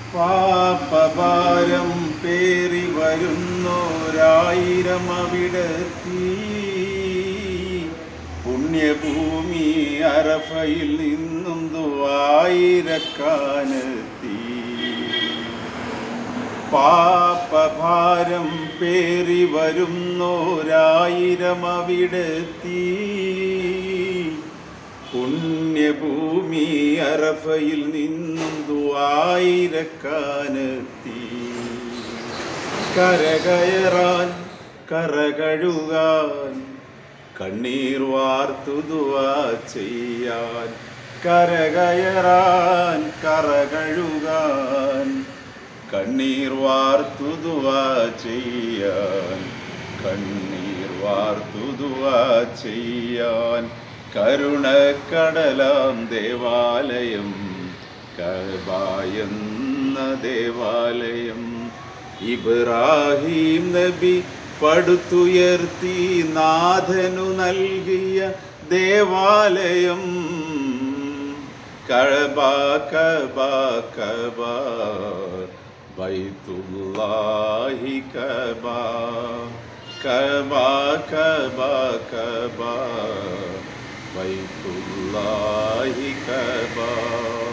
പാപഭാരം പേറി വരുന്നോരായിരം അവിടെത്തി പുണ്യഭൂമി അറഫയിൽ നിന്നും ദുവായിരക്കാനെത്തി പാപഭാരം പേറി വരുന്നോരായിരം അവിടെത്തി പുണ്യഭൂമി അറഫയിൽ നിന്നും ദുവായിരക്കാനെത്തി കരകയറാൻ കരകഴുകാൻ കണ്ണീർ വാർത്തു ദുവാ ചെയ്യാൻ കരകയറാൻ കരകഴുകാൻ കണ്ണീർ വാർത്തു ദുവാ ചെയ്യാൻ കണ്ണീർ വാർത്തു ദുവാ ചെയ്യാൻ കരുണക്കടലാം ദേവാലയം കബായെന്ന ദേവാലയം ഇബ്രാഹിം നബി പടുത്തുയർത്തി നാഥനു നൽകിയ ദേവാലയം കഴബ കബ കബ ബൈത്തുല്ലാഹി കബ കബ കബ കബ ബൈത്തുല്ലാഹി കബ